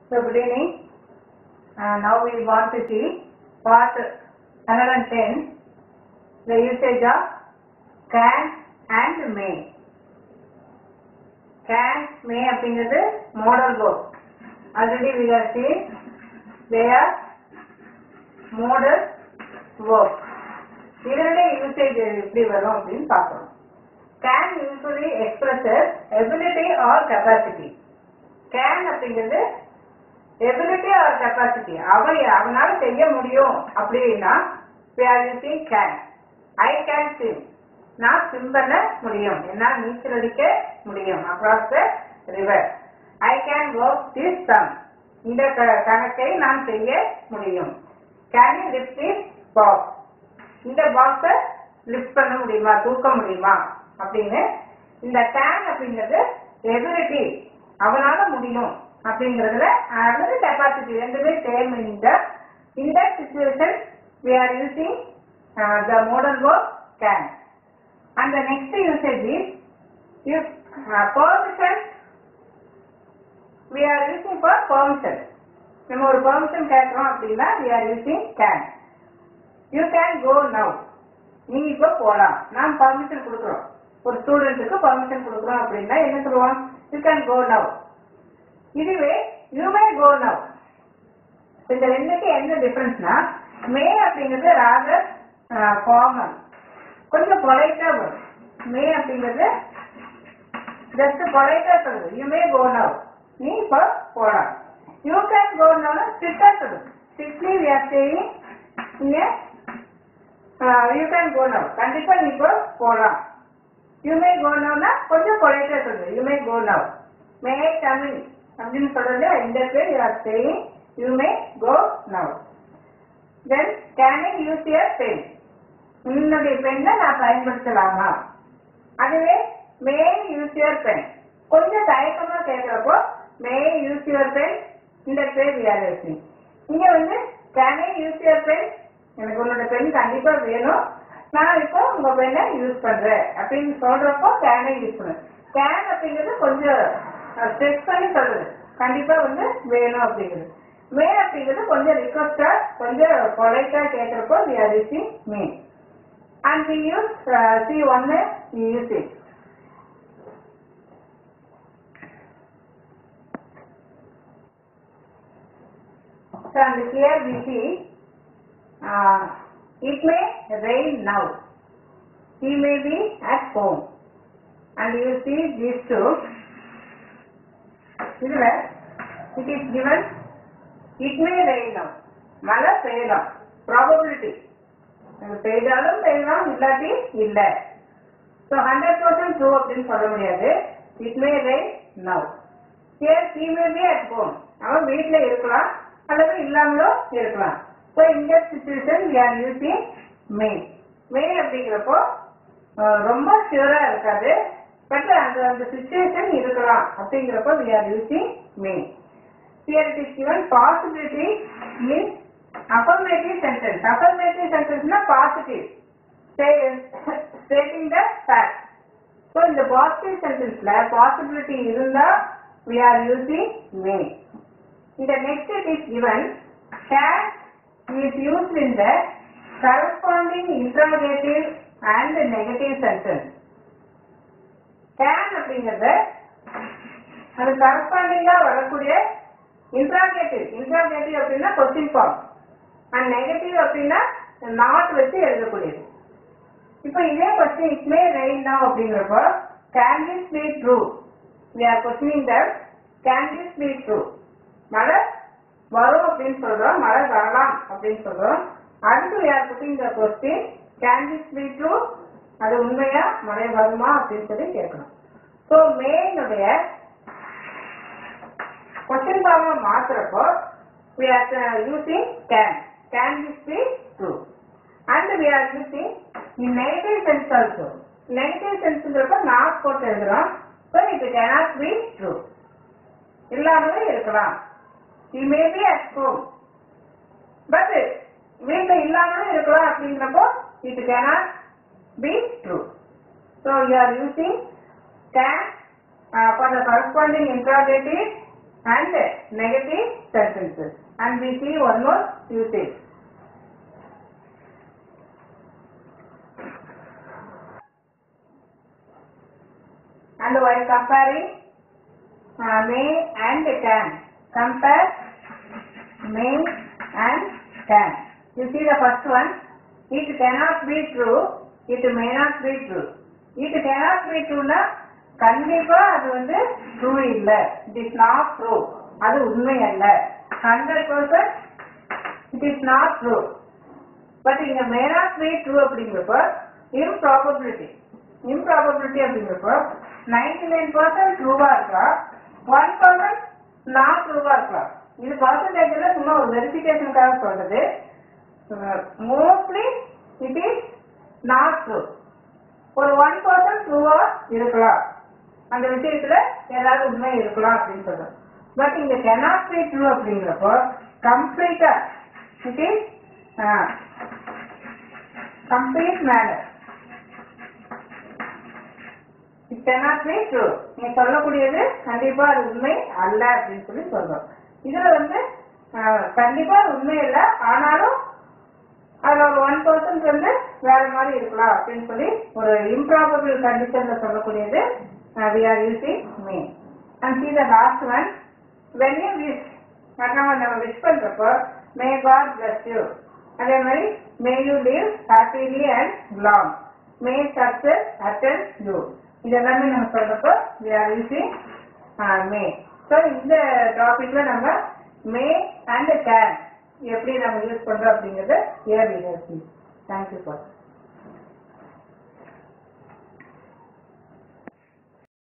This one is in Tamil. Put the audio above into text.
So good evening. Uh, now we want to see part 110, the usage of can and may. Can, may அப்படிங்கிறது modal verb. Already we have seen they are modal verb. இதனுடைய usage எப்படி வரும் அப்படின்னு பார்க்கணும். Can usually expresses ability or capacity. Can அப்படிங்கிறது எபிலிட்டி ஆர் கெப்பாசிட்டி அவன் அவனால செய்ய முடியும் அப்படின்னா we are using can I can swim நான் swim பண்ண முடியும் என்னால் நீச்சல் அடிக்க முடியும் across the river I can work this sum இந்த க- கணக்கை நான் செய்ய முடியும் can you lift this box இந்த பாக்ஸை லிஃப்ட் பண்ண முடியுமா தூக்க முடியுமா அப்படின்னு இந்த கேன் அப்படிங்கிறது எபிலிட்டி அவனால முடியும் அப்படிங்கிறதுல அல்லது கெப்பாசிட்டி ரெண்டுமே சேம் இந்த இந்த situation we are using uh, the modal verb can and the next usage is if uh, permission we are using for permission நம்ம ஒரு பெர்மிஷன் கேட்கிறோம் அப்படின்னா we are using can you can go now நீ இப்போ போலாம் நாம் பர்மிஷன் கொடுக்குறோம் ஒரு ஸ்டூடெண்ட்டுக்கு பர்மிஷன் கொடுக்குறோம் அப்படின்னா என்ன சொல்லுவோம் you can go now இதுவே you may go now இந்த ரெண்டுக்கு என்ன டிஃபரன்ஸ்னா மே அப்படிங்கிறது ராதர் ஃபார்மல் கொஞ்சம் பொலைட்டா வரும் மே அப்படிங்கிறது ஜஸ்ட் பொலைட்டா சொல்லுது யூ மே கோ நவ் நீ இப்போ போலாம் யூ கேன் கோ நவ்னா ஸ்ட்ரிக்டா சொல்லுது ஸ்ட்ரிக்ட்லி வி ஆர் சேயிங் இங்க யூ கேன் கோ நவ் கண்டிப்பா நீ இப்போ போலாம் யூ மே கோ நவ்னா கொஞ்சம் பொலைட்டா சொல்லுது you may go now may coming அப்படின்னு சொல்றது இந்த பேர் you are saying you may go now then can I use your pen உன்னுடைய பெண்ணை நான் பயன்படுத்தலாமா அதுவே மே யூஸ் யுவர் பென் கொஞ்சம் தயக்கமா கேட்கிறப்போ மே யூஸ் யுவர் பென் இந்த பேர் யார் யூசிங் இங்க வந்து can I use your pen எனக்கு உன்னோட பென் கண்டிப்பா வேணும் நான் இப்போ உங்க பெண்ணை யூஸ் பண்றேன் அப்படின்னு சொல்றப்போ கேன் ஐ யூஸ் பண்ணு கேன் அப்படிங்கிறது கொஞ்சம் ஸ்ட்ரெச் பண்ணி சொல்றது கண்டிப்பா வந்து வேணும் அப்படிங்கிறது மே அப்படிங்கிறது கொஞ்சம் ரிக்வஸ்டா கொஞ்சம் பொலைட்டா கேட்கிறப்போ we are using may and we use சி ஒன்னு use it So and here we see uh, it may rain now. He may be at home. And you see these two. இதுல it is given it may rain now. மழை பெய்யலாம் ப்ராபபிலிட்டி பெய்தாலும் பெய்யலாம் இல்லாட்டி இல்ல ஸோ ஹண்ட்ரட் பர்சன்ட் ட்ரூ அப்படின்னு சொல்ல முடியாது it may rain now here he may be at home அவன் வீட்ல இருக்கலாம் அல்லது இல்லாமலும் இருக்கலாம் ஸோ இந்த situation we are using may may அப்படிங்கிறப்போ அஹ், ரொம்ப ஷியூரா இருக்காது பட் அந்த அந்த சுச்சுவேஷன் இருக்கலாம் அப்படிங்கிறப்போ we are using may here it is given possibility means affirmative sentence affirmative sentence na positive say stating the fact so இந்த positive sentenceல possibility இருந்தா we are using may இந்த next it is given can is used in the corresponding interrogative and negative sentence can அப்படிங்கிறது அது கரஸ்பாண்டிங்கா வரக்கூடிய இன்ட்ராகேட்டிவ் இன்ட்ராகேட்டிவ் அப்படின்னா கொஸ்டின் ஃபார்ம் அண்ட் நெகட்டிவ் அப்படின்னா நாட் வச்சு எழுதக்கூடியது இப்போ இதே question it may rain now அப்படிங்கிறப்போ can this be true we are questioning that can this be true மழை வரும் அப்படின்னு சொல்றோம் மழை வரலாம் அப்படின்னு சொல்றோம் அடுத்து we are putting the question can this be true அது உண்மையா மழை வருமா அப்படின்னு சொல்லி கேட்கணும் ஸோ மேனுடைய கொஸ்டின் ஃபார்மை மாத்துறப்போ we are uh, using can can this be true and we are using in negative sense also negative senseங்கிறப்ப not போட்டு எழுதுறோம் so it cannot be true இல்லாமலே இருக்கலாம் you may be at home but வீட்டில் இல்லாமலே இருக்கலாம் அப்படிங்கிறப்போ it cannot be true so you are using can uh, for the corresponding interrogative and negative sentences. And we see one more usage. And while comparing uh, may and can, compare may and can. You see the first one, it cannot be true, it may not be true. It cannot be true னா கண்டிப்பா அது வந்து true இல்ல it is not true அது உண்மை அல்ல hundred percent it is not true but இங்க மே நாட் பி ட்ரூ அப்படிங்கிறப்போ இம்ப்ராபபிலிட்டி இம்ப்ராபபிலிட்டி அப்படிங்கிறப்போ நைன்டி நைன் பர்சன்ட் ட்ரூவா இருக்கலாம் ஒன் பர்சன்ட் நாட் ட்ரூவா இருக்கலாம் இது பர்சன்டேஜ்ல சும்மா ஒரு வெரிஃபிகேஷனுக்காக சொல்றது mostly it is not true ஒரு ஒன் பர்சன்ட் ட்ரூவா இருக்கலாம் அந்த விஷயத்துல ஏதாவது உண்மை இருக்கலாம் அப்படின்னு சொல்றோம் பட் இங்க cannot be ட்ரூ அப்படிங்கிறப்போ கம்ப்ளீட்டா it is complete manner it cannot be true நீங்க சொல்லக்கூடியது கண்டிப்பா அது உண்மை அல்ல அப்படின்னு சொல்லி சொல்றோம் இதுல வந்து ஆஹ், கண்டிப்பா அது உண்மை இல்லை ஆனாலும் அதுல ஒரு ஒன் பர்சன்ட் வந்து வேற மாதிரி இருக்கலாம் அப்படின்னு சொல்லி ஒரு இம்ப்ராபபிள் கண்டிஷன்ல சொல்லக்கூடியது we are using may and see the last one when you wish நம்ம நம்ம விஷ் பண்றப்போ மே காட் பிளஸ் யூ அதே மாதிரி may you live happily and long may success attend you இதெல்லாமே நம்ம சொல்றப்போ we are using may so இந்த டாபிக்ல நம்ம மே அண்ட் கேன் எப்படி நம்ம யூஸ் பண்றோம் அப்படிங்கறத ஏர் தேங்க்யூ ஃபார்